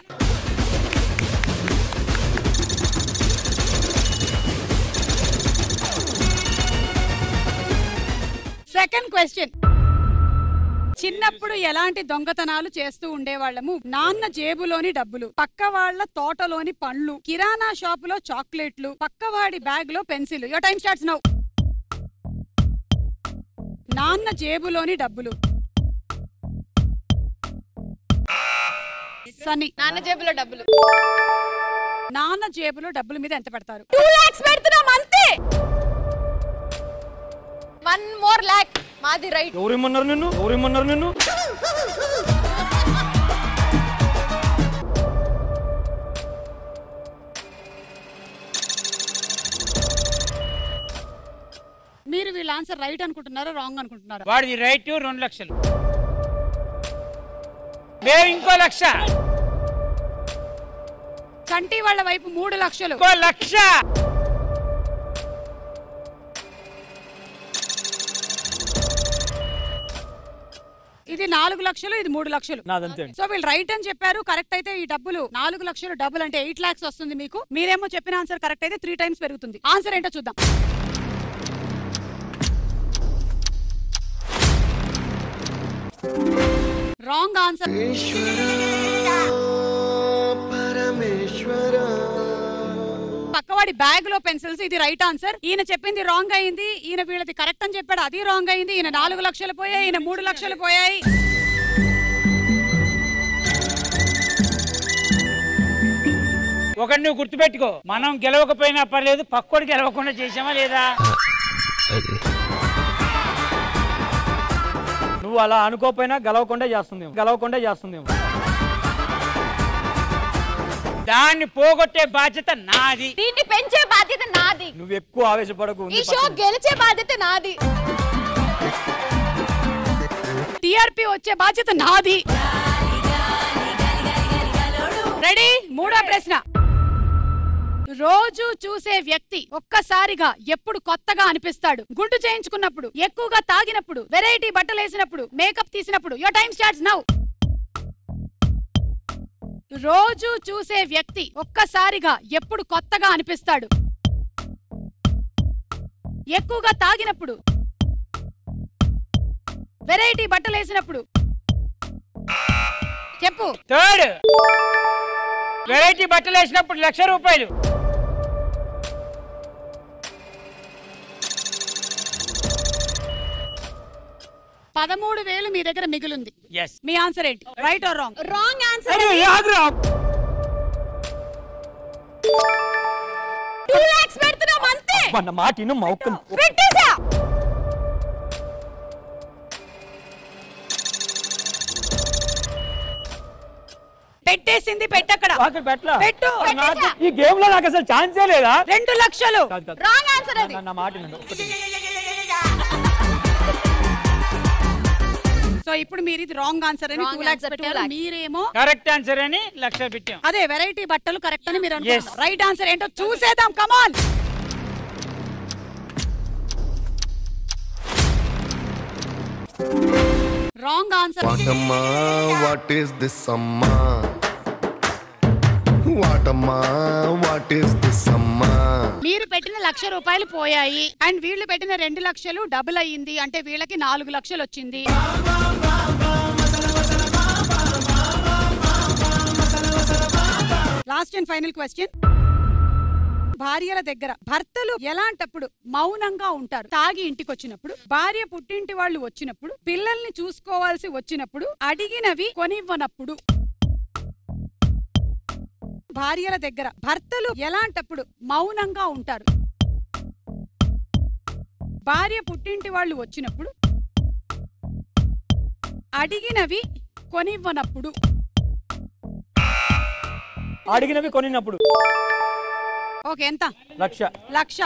సెకండ్ క్వశ్చన్ చిన్నప్పుడు ఎలాంటి దొంగతనాలు చేస్తూ ఉండేవాళ్ళము నాన్న జేబులోని డబ్బులు పక్క వాళ్ళ తోటలోని పండ్లు కిరాణా షాపులో చాక్లెట్లు పక్కవాడి బ్యాగ్ లో పెన్సిల్ యో టైం స్టార్ట్స్ నౌ నాన్న జేబులోని డబ్బులు సన్నీ నాన్న జేబులో డబ్బులు నాన్న జేబులో డబ్బుల మీద ఎంత పెడతారు టూ లాక్స్ పెడుతున్నాం అంతే వన్ మోర్ ల్యాక్ మాది రైట్ ఎవరు ఇమ్మన్నారు నిన్ను ఎవరు ఇమ్మన్నారు నిన్ను మీరు వీళ్ళ ఆన్సర్ రైట్ అనుకుంటున్నారా రాంగ్ అనుకుంటున్నారా వాడిది రైట్ రెండు లక్షలు మేము ఇంకో లక్ష చంటి వాళ్ళ వైపు మూడు లక్షలు ఇంకో లక్ష ఇది నాలుగు లక్షలు ఇది మూడు లక్షలు నాదంతే అండి సో వీళ్ళు రైట్ అని చెప్పారు కరెక్ట్ అయితే ఈ డబ్బులు నాలుగు లక్షలు డబ్బులు అంటే ఎయిట్ లాక్స్ వస్తుంది మీకు మీరేమో చెప్పిన ఆన్సర్ కరెక్ట్ అయితే త్రీ టైమ్స్ పెరుగుతుంది ఆన్సర్ ఏంటో చూద్దాం రాంగ్ ఆన్సర్ వాడి బ్యాగ్ లో పెన్సిల్స్ ఇది రైట్ ఆన్సర్ ఈయన చెప్పింది రాంగ్ అయింది ఈయన వీళ్ళది కరెక్ట్ అని చెప్పాడు అది రాంగ్ అయింది ఈయన నాలుగు లక్షలు పోయాయి ఈయన మూడు లక్షలు పోయాయి ఒకటి నువ్వు గుర్తుపెట్టుకో మనం గెలవకపోయినా పర్లేదు పక్కోడు గెలవకుండా చేసామా లేదా నువ్వు అలా అనుకోపోయినా గెలవకుండా చేస్తుంది గెలవకుండా చేస్తుంది దాన్ని పోగొట్టే బాధ్యత నాది దీన్ని పెంచే బాధ్యత నాది నువ్వు ఎక్కువ ఆవేశపడకు ఈ ఉంది షో పక్కన. గెలిచే బాధ్యత నాది టిఆర్పి వచ్చే బాధ్యత నాది రెడీ మూడో ప్రశ్న రోజు చూసే వ్యక్తి ఒక్కసారిగా ఎప్పుడు కొత్తగా అనిపిస్తాడు గుండు చేయించుకున్నప్పుడు ఎక్కువగా తాగినప్పుడు వెరైటీ బట్టలు వేసినప్పుడు మేకప్ తీసినప్పుడు యో టైం స్టార్ట్స్ నౌ రోజు చూసే వ్యక్తి ఒక్కసారిగా ఎప్పుడు కొత్తగా అనిపిస్తాడు ఎక్కువగా తాగినప్పుడు వెరైటీ బట్టలు వేసినప్పుడు చెప్పు థర్డ్ వెరైటీ బట్టలు వేసినప్పుడు లక్ష రూపాయలు పదమూడు వేలు మీ దగ్గర మిగిలింది ఎస్ మీ ఆన్సర్ ఏంటి right or wrong wrong answer two lakhs పెడుతున్నాం అంతే మన మాట ఇను మా ఒక్క పెట్టేసా పెట్టేసింది పెట్టక్కడ అక్కడ పెట్టలా పెట్టు నాకు ఈ గేమ్ లో నాకు అసలు ఛాన్సే లేదా రెండు లక్షలు కాదు, కాదు. రాంగ్ ఆన్సర్ అది నా- నా మాట వినండి. ఒక్కటి. సో ఇప్పుడు మీరు ఇది రాంగ్ ఆన్సర్ అని Wrong two lakhs answer, two పెట్టారు lakhs. మీరేమో కరెక్ట్ ఆన్సర్ అని లక్ష పెట్టాం అదే వెరైటీ బట్టలు కరెక్ట్ అని మీరు Yes. రైట్ ఆన్సర్ ఏంటో చూసేద్దాం కమాన్ రాంగ్ ఆన్సర్ వాటమ్మా వాట్ ఈస్ దిస్ అమ్మా వాటమ్మా వాట్ ఈస్ దిస్ అమ్మా మీరు పెట్టిన లక్ష రూపాయలు పోయాయి అండ్ వీళ్ళు పెట్టిన రెండు లక్షలు డబుల్ అయ్యింది అంటే వీళ్ళకి నాలుగు లక్షలు వచ్చింది లాస్ట్ అండ్ ఫైనల్ క్వశ్చన్ భార్యల దగ్గర భర్తలు ఎలాంటప్పుడు మౌనంగా ఉంటారు తాగి ఇంటికి వచ్చినప్పుడు భార్య పుట్టింటి వాళ్ళు వచ్చినప్పుడు పిల్లల్ని చూసుకోవాల్సి వచ్చినప్పుడు అడిగినవి కొనివ్వనప్పుడు భార్యల దగ్గర భర్తలు ఎలాంటప్పుడు మౌనంగా ఉంటారు భార్య పుట్టింటి వాళ్ళు వచ్చినప్పుడు అడిగినవి కొనివ్వనప్పుడు అడిగినవి కొనినప్పుడు ఓకే ఎంత లక్ష లక్ష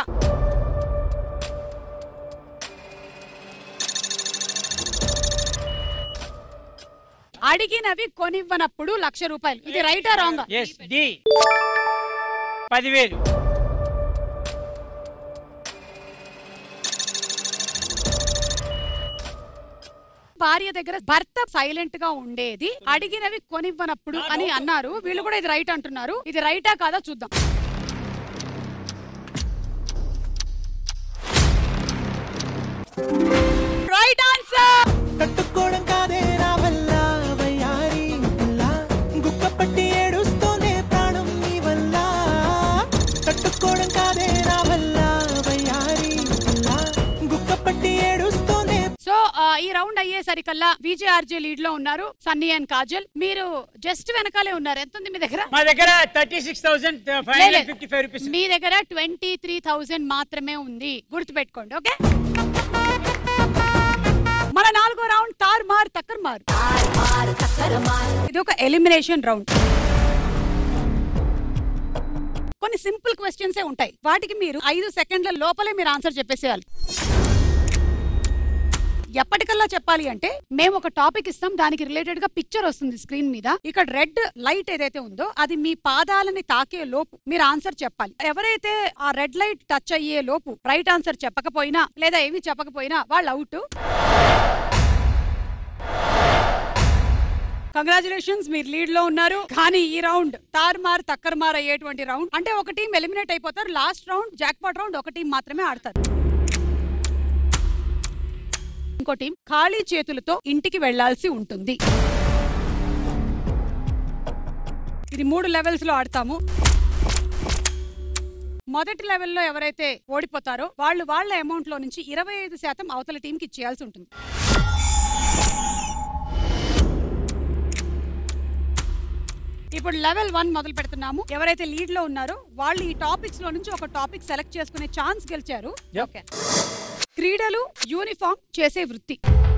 అడిగినవి కొనివ్వనప్పుడు లక్ష రూపాయలు ఇది రైటా రాంగ్ ఎస్ డి పదివేలు భార్య దగ్గర భర్త సైలెంట్ గా ఉండేది అడిగినవి కొనివ్వనప్పుడు అని అన్నారు వీళ్ళు కూడా ఇది రైట్ అంటున్నారు ఇది రైటా కాదా చూద్దాం రైట్ ఆన్సర్ తట్టుకోవడం కాదే నా వల్ల వయ్యారి పిల్ల గుక్క పట్టి ఏడుస్తూనే ప్రాణం నీ వల్ల తట్టుకోవడం కాదే నా వల్ల వయ్యారి పిల్ల గుక్క పట్టి ఏడుస్తూనే సో ఆ, ఈ రౌండ్ అయ్యేసరికల్లా విజేఆర్జే లీడ్ లో ఉన్నారు సన్నీ అండ్ కాజల్ మీరు జస్ట్ వెనకాలే ఉన్నారు ఎంత ఉంది మీ దగ్గర మా దగ్గర థర్టీ సిక్స్ థౌసండ్ ఫైవ్ లేదు. హండ్రెడ్ ఫిఫ్టీ ఫైవ్ రూపీస్ మీ దగ్గర ట్వంటీ త్రీ థౌజండ్ మాత్రమే ఉంది గుర్తుపెట్టుకోండి ఓకే మన నాలుగో రౌండ్ తార్ మార్ తక్కర్ మార్ ఇది ఒక ఎలిమినేషన్ రౌండ్ కొన్ని సింపుల్ క్వశ్చన్స్ ఉంటాయి వాటికి మీరు ఐదు సెకండ్ల లోపలే మీరు ఆన్సర్ చెప్పేసేయాలి ఎప్పటికల్లా చెప్పాలి అంటే మేము ఒక టాపిక్ ఇస్తాం దానికి రిలేటెడ్ గా పిక్చర్ వస్తుంది స్క్రీన్ మీద ఇక్కడ రెడ్ లైట్ ఏదైతే ఉందో అది మీ పాదాలని తాకే లోపు మీరు ఆన్సర్ చెప్పాలి ఎవరైతే ఆ రెడ్ లైట్ టచ్ అయ్యే లోపు రైట్ ఆన్సర్ చెప్పకపోయినా లేదా ఏమి చెప్పకపోయినా వాళ్ళు అవుట్ కంగ్రాచులేషన్స్ మీరు లీడ్ లో ఉన్నారు కానీ ఈ రౌండ్ తార్మార్ తక్కర్మార్ అయ్యేటువంటి రౌండ్ అంటే ఒక టీం ఎలిమినేట్ అయిపోతారు లాస్ట్ రౌండ్ జాక్పాట్ రౌండ్ ఒక టీం మాత్రమే ఆడతారు ఇంకో టీం ఖాళీ చేతులతో ఇంటికి వెళ్లాల్సి ఉంటుంది ఇది మూడు లెవెల్స్ లో ఆడతాము మొదటి లెవెల్లో ఎవరైతే ఓడిపోతారో వాళ్ళు వాళ్ళ అమౌంట్ లో నుంచి ఇరవై ఐదు శాతం అవతల టీం కి ఇచ్చేయాల్సి ఉంటుంది ఇప్పుడు లెవెల్ వన్ మొదలు పెడుతున్నాము ఎవరైతే లీడ్ లో ఉన్నారో వాళ్ళు ఈ టాపిక్స్ లో నుంచి ఒక టాపిక్ సెలెక్ట్ చేసుకునే ఛాన్స్ గెలిచారు ఓకే క్రీడలు యూనిఫామ్ చేసే వృత్తి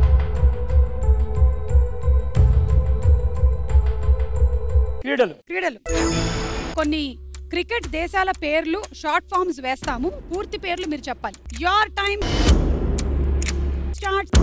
క్రీడలు క్రీడలు కొన్ని క్రికెట్ దేశాల పేర్లు షార్ట్ ఫామ్స్ వేస్తాము పూర్తి పేర్లు మీరు చెప్పాలి your time start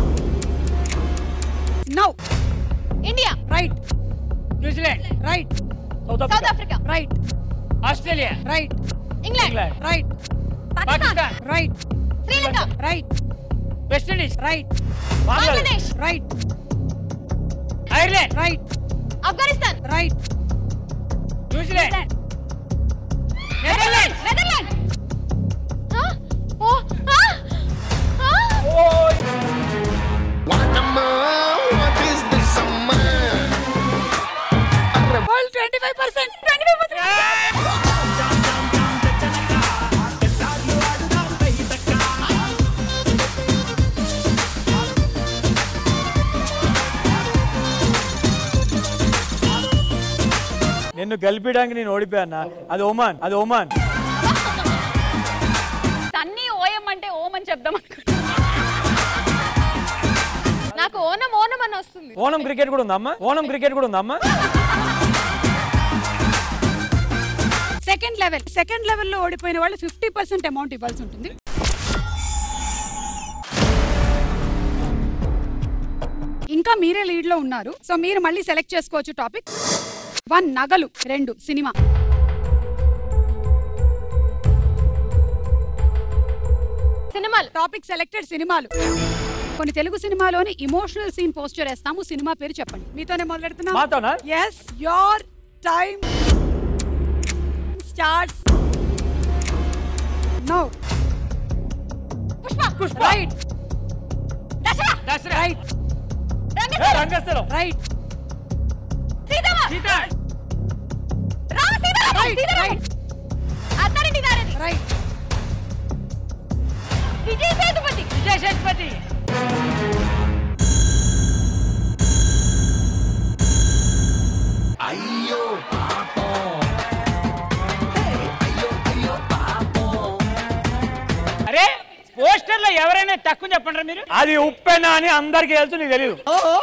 now India right New Zealand right south south Africa Africa right Australia right England England right Pakistan Pakistan right Sri Lanka right West Indies right Bangladesh right Ireland right Afghanistan right New Zealand Netherland Netherland ఓ ఆ! ఆ! వాటమ్మా వాట్ ఈస్ దిస్ అమ్మా వాళ్ళు ట్వంటీ ఫైవ్ పర్సెంట్ నిన్ను గెలిపించడానికి నేను ఓడిపోయానా అది ఒమాన్ అది ఒమాన్ సన్నీ ఓయం అంటే ఓం అని చెప్దాం అనుకుంటా నాకు ఓనం ఓనం అని వస్తుంది ఓనం క్రికెట్ కూడా ఉందమ్మా ఓనం క్రికెట్ కూడా ఉందమ్మా సెకండ్ లెవెల్ సెకండ్ లెవెల్లో ఓడిపోయిన వాళ్ళు ఫిఫ్టీ పర్సెంట్ అమౌంట్ ఇవ్వాల్సి ఉంటుంది ఇంకా మీరే లీడ్ లో ఉన్నారు సో మీరు మళ్ళీ సెలెక్ట్ చేసుకోవచ్చు టాపిక్ వన్ నగలు రెండు సినిమా సినిమాలు టాపిక్ సెలెక్టెడ్ సినిమాలు కొన్ని తెలుగు సినిమాలోని ఇమోషనల్ సీన్ పోస్టర్ వేస్తాము సినిమా పేరు చెప్పండి మీతోనే మొదలెడుతున్నాం మాతోనా yes your time starts now Pushpa Pushpa right Dasara Dasara right ఏ, Rangasthalam right Seethamma Sita Rama Sitarama right Sitarama right Attarinti Daredi right Vijay Sethupathi Vijay Sethupathi అయ్యో అరే పోస్టర్ లో ఎవరైనా తక్కువ చెప్పండి మీరు అది ఉప్పెనా అని అందరికి తెలుసు నీకు తెలియదు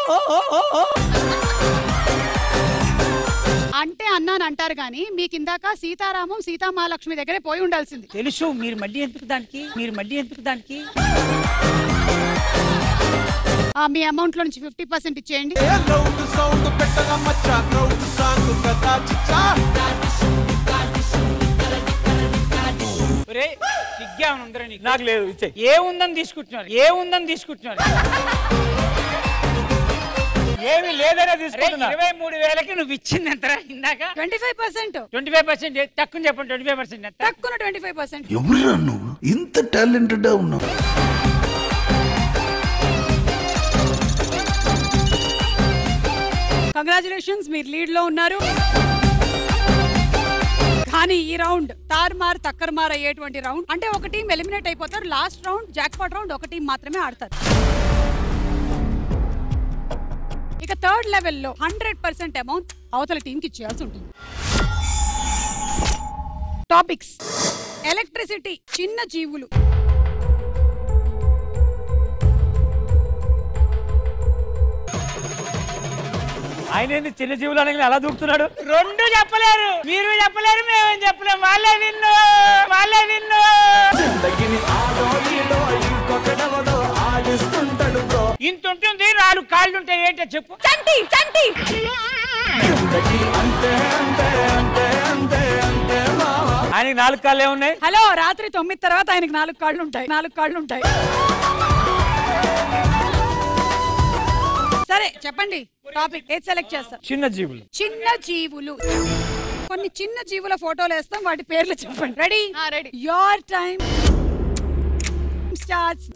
అంటే అన్నాను అంటారు కానీ మీకు ఇందాక సీతారామం సీతామహాలక్ష్మి దగ్గరే పోయి ఉండాల్సింది తెలుసు మీరు మళ్ళీ ఎందుకు దానికి మీరు మళ్ళీ ఎందుకు దానికి ఆ, మీ అమౌంట్ లో నుంచి ఫిఫ్టీ పర్సెంట్ ఇచ్చేయండి లౌడ్ సౌండ్ పెట్టగా మచ్చా క్రౌడ్ సాంగ్ కదా చిచ్చా ఒరే సిగ్గా ఉందరా నీకు నాకు లేదు ఇచ్చే ఏ ఉందని తీసుకుంటున్నారు ఏ ఉందని తీసుకుంటున్నారు ఏమి లేదనే అరే తీసుకుంటున్నా ఇరవై మూడు వేలకి నువ్వు ఇచ్చింది ఎంతరా ఇందాక twenty five percent twenty five percent తక్కువ చెప్పండి ట్వంటీ ఫైవ్ పర్సెంట్ ఎంత తక్కువ ట్వంటీ ఫైవ్ పర్సెంట్ ఎవరురా నువ్వు ఇంత టాలెంటెడ్ ఉన్నావు కంగ్రాచులేషన్స్ మీరు లీడ్ లో ఉన్నారు కానీ ఈ రౌండ్ తార్మార్ తక్కర్మార్ అయ్యేటువంటి రౌండ్ అంటే ఒక టీం ఎలిమినేట్ అయిపోతారు లాస్ట్ రౌండ్ జాక్పాట్ రౌండ్ ఒక టీం మాత్రమే ఆడతారు ఇక థర్డ్ లెవెల్లో హండ్రెడ్ పర్సెంట్ అమౌంట్ అవతల టీంకి ఇచ్చేయాల్సి ఉంటుంది టాపిక్స్ ఎలక్ట్రిసిటీ చిన్న జీవులు ఆయన ఏంది చిన్న జీవులు అనగానే అలా దూకుతున్నాడు రెండు చెప్పలేరు మీరు చెప్పలేరు మేమేం చెప్పలేము వాళ్ళే విన్ను వాళ్ళే విన్ను ఇంత ఉంటుంది నాలుగు కాళ్ళు ఉంటాయి ఏంటో చెప్పు చంటి చంటి ఆయనకి నాలుగు కాళ్ళే ఉన్నాయి హలో రాత్రి తొమ్మిది తర్వాత ఆయనకి నాలుగు కాళ్ళు ఉంటాయి నాలుగు కాళ్ళు ఉంటాయి సరే చెప్పండి టాపిక్ ఏది సెలెక్ట్ చేస్తారు చిన్న జీవులు చిన్న జీవులు కొన్ని చిన్న జీవుల ఫోటోలు వేస్తాం వాటి పేర్లు చెప్పండి రెడీ ఆ, ready. Your time starts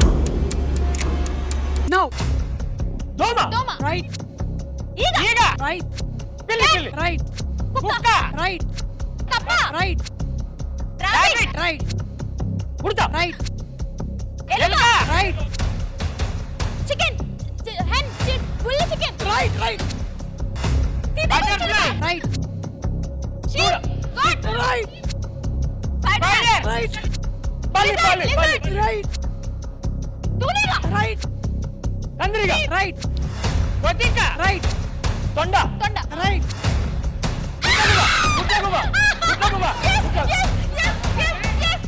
now దోమ దోమ రైట్ ఈగ ఈగ రైట్ పిల్లి పిల్లి రైట్ కుక్క రైట్ కప్ప రైట్ రాజు రైట్ రైట్ ఉడతా రైట్ ఎలుక రైట్ చికెన్ హెన్ బుల్లి chicken right right butterfly right sheep goat right spider right పల్లి పల్లి పల్లి రైట్ తూనీగా రైట్ కందిరిగా రైట్ కొద్దింక రైట్ తొండ తొండ రైట్ గుడ్లగువ్వ గుడ్లగువ్వ yes yes yes yes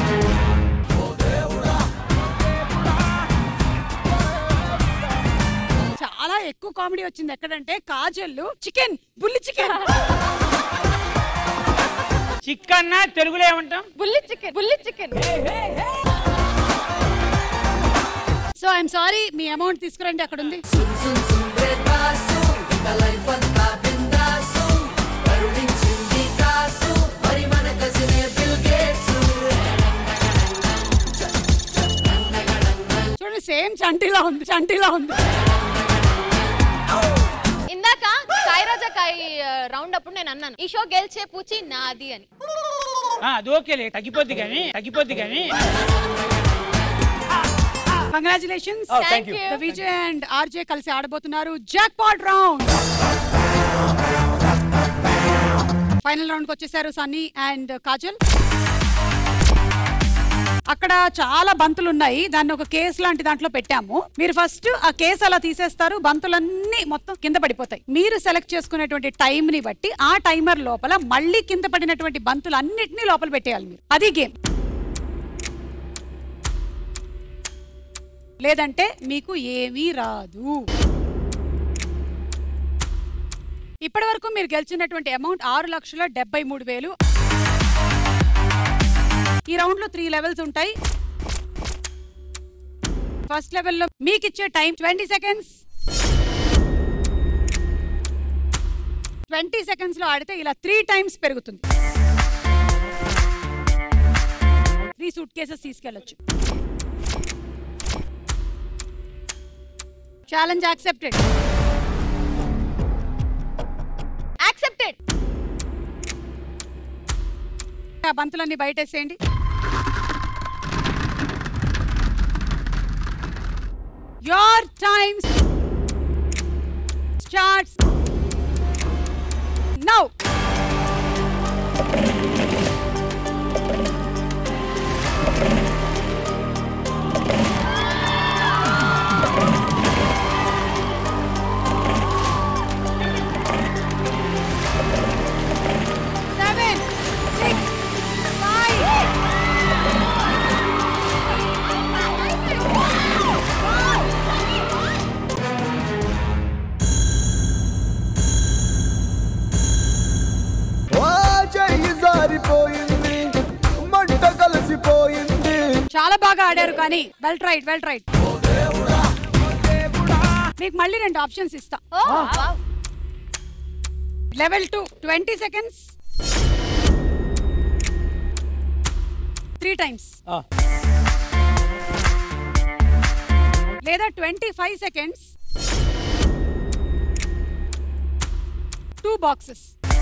చాలా ఎక్కువ కామెడీ వచ్చింది ఎక్కడంటే కాజల్ చికెన్ బుల్లి చికెన్ చిక్కన్న తెలుగులో ఏమంటాం బుల్లి చికెన్ బుల్లి చికెన్ సో ఐఎమ్ సారీ మీ అమౌంట్ తీసుకురండి అక్కడ ఉంది చూడండి సేమ్ చంటిలా ఉంది చంటిలా ఉంది ఇందాక కాయరాజా కాయ రౌండ్ అప్పుడు నేను అన్నాను ఈ షో గెలిచే పూచి నాది అని ఆ, అది ఓకేలే తగ్గిపోద్ది కానీ తగ్గిపోద్ది కానీ congratulations Oh, thank thank you. You Vijay and RJ కలిసి ఆడబోతున్నారు jackpot round final round కి వచ్చేసారు సన్నీ అండ్ కాజల్ అక్కడ చాలా బంతులు ఉన్నాయి దాన్ని ఒక కేసు లాంటి దాంట్లో పెట్టాము మీరు ఫస్ట్ ఆ కేసు అలా తీసేస్తారు బంతులన్నీ మొత్తం కింద పడిపోతాయి మీరు సెలెక్ట్ చేసుకునేటువంటి టైం ని బట్టి ఆ టైమర్ లోపల మళ్ళీ కింద పడినటువంటి బంతులు అన్నిటినీ లోపల పెట్టేయాలి మీరు అది గేమ్ లేదంటే మీకు ఏమీ రాదు ఇప్పటి వరకు మీరు గెలిచినటువంటి అమౌంట్ ఆరు లక్షల డెబ్బై మూడు వేలు ఈ రౌండ్ లో త్రీ లెవెల్స్ ఉంటాయి ఫస్ట్ లెవెల్లో మీకు ఇచ్చే time twenty seconds twenty seconds లో ఆడితే ఇలా త్రీ టైమ్స్ పెరుగుతుంది త్రీ సూట్ కేసెస్ తీసుకెళ్ళొచ్చు ఛాలెంజ్ యాక్సెప్టెడ్ యాక్సెప్టెడ్ ఆ బంతులన్నీ బయటేసేయండి your times starts now seven six five ఓ చెయ్యి జారిపోయింది మంట కలిసిపోయింది చాలా బాగా ఆడారు కానీ వెల్ రైట్ వెల్ రైట్ మీకు మళ్ళీ రెండు ఆప్షన్స్ ఇస్తా ఓ wow level two twenty seconds three times ఆ, లేదా twenty five seconds two boxes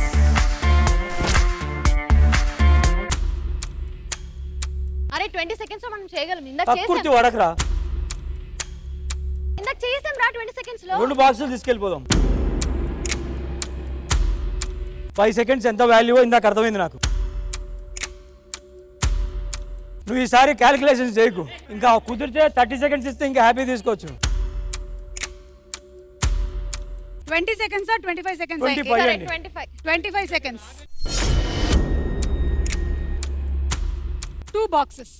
అరే ట్వంటీ సెకండ్స్ లో మనం చేయగలం ఇందాక కక్కుర్తి చేసాం వడకరా ఇందాక చేసాం రా ట్వంటీ సెకండ్స్ లో రెండు బాక్సులు తీసుకెళ్ళిపోదాం ఫైవ్ సెకండ్స్ ఎంత వాల్యూ ఇందాక అర్థమైంది నాకు నువ్వు ఈసారి క్యాలిక్యులేషన్స్ చేయకు ఇంకా కుదిరితే థర్టీ సెకండ్స్ ఇస్తే ఇంకా హ్యాపీ తీసుకోవచ్చు twenty seconds twenty five seconds 25 అండి. Twenty five twenty five seconds two boxes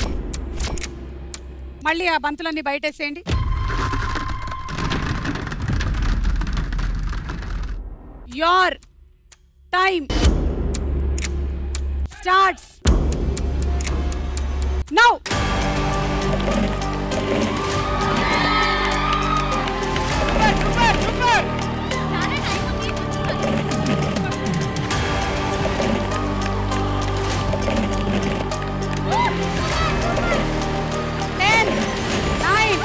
మళ్ళీ ఆ బంతులన్నీ బయటేసేయండి your time starts now ten nine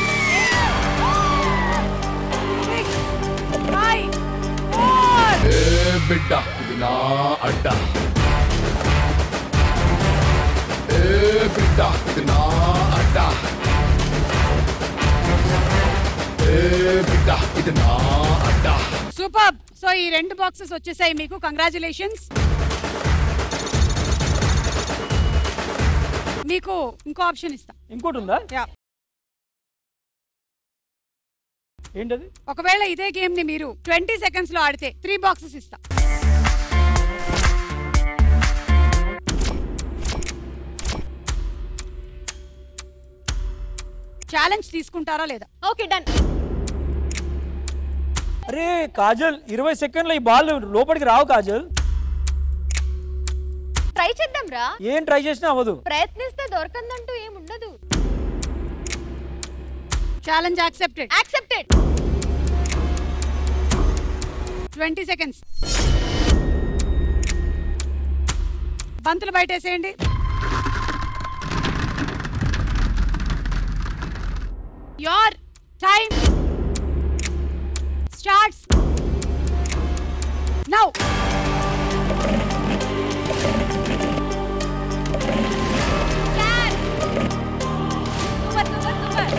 six five four బిడ్డ ఇది నా అడ్డ అడ్డా ఇది నా అడ్డా ఏ బిడ్డ ఇది నా అడ్డా సూపర్ సో ఈ రెండు బాక్సెస్ వచ్చేసాయి మీకు కంగ్రాచులేషన్స్ మీకు ఇంకో ఆప్షన్ ఇస్తా ఇంకోటి ఉందా యా ఏంటది ఒకవేళ ఇదే గేమ్ ని మీరు ట్వంటీ సెకండ్స్ లో ఆడితే త్రీ బాక్సెస్ ఇస్తా ఛాలెంజ్ తీసుకుంటారా లేదా ఓకే డన్ అరే కాజల్ ఇరవై సెకండ్ల ఈ బాల్ లోపలికి రావు కాజల్ ట్రై చేద్దాం రా ఏం ట్రై చేసినా అవ్వదు ప్రయత్నిస్తే దొరకందంటూ ఏముండదు challenge accepted accepted twenty seconds బంతులు బయటేసేయండి your time starts now super super super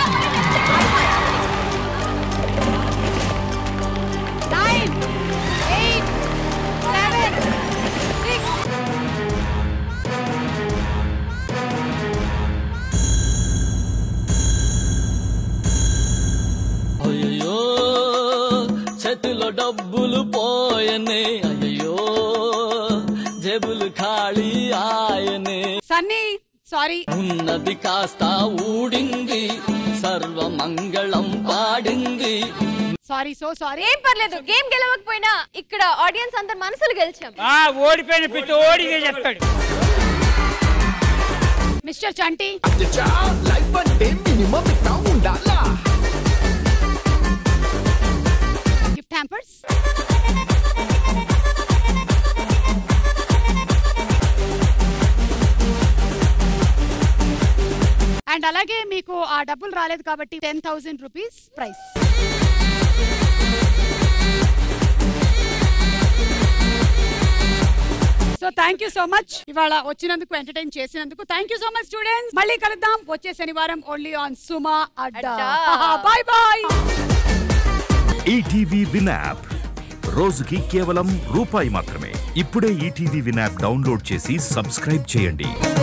nine eight seven six అయ్యో చేతిలో డబ్బులు పోయనే అయ్యో జేబులు ఖాళీ ఆయనే సన్నీ సారీ ఉన్నది కాస్త ఊడింది సర్వమంగళం పాడింది సారీ సో సారీ ఏం పర్లేదు గేమ్ గెలవకపోయినా ఇక్కడ ఆడియన్స్ అందరు మనసులు గెలిచాం ఆ ఓడిపోయిన పిచ్చి ఓడిగా చెప్తాడు మిస్టర్ చంటి అచ్చా లైఫ్ అంటే మినిమం ఇట్లా ఉండాలా గిఫ్ట్ హ్యాంపర్స్ అండ్ అలాగే మీకు ఆ డబ్బులు రాలేదు కాబట్టి ten thousand rupees price so thank you so much ఇవాళ వచ్చినందుకు ఎంటర్టైన్ చేసినందుకు thank you so much students మళ్ళీ కలుద్దాం వచ్చే శనివారం only on Suma Adda Adda. Bye bye ETV win app రోజుకి కేవలం రూపాయి మాత్రమే ఇప్పుడే ఈటీవీ విన్ యాప్ డౌన్లోడ్ చేసి సబ్స్క్రైబ్ చేయండి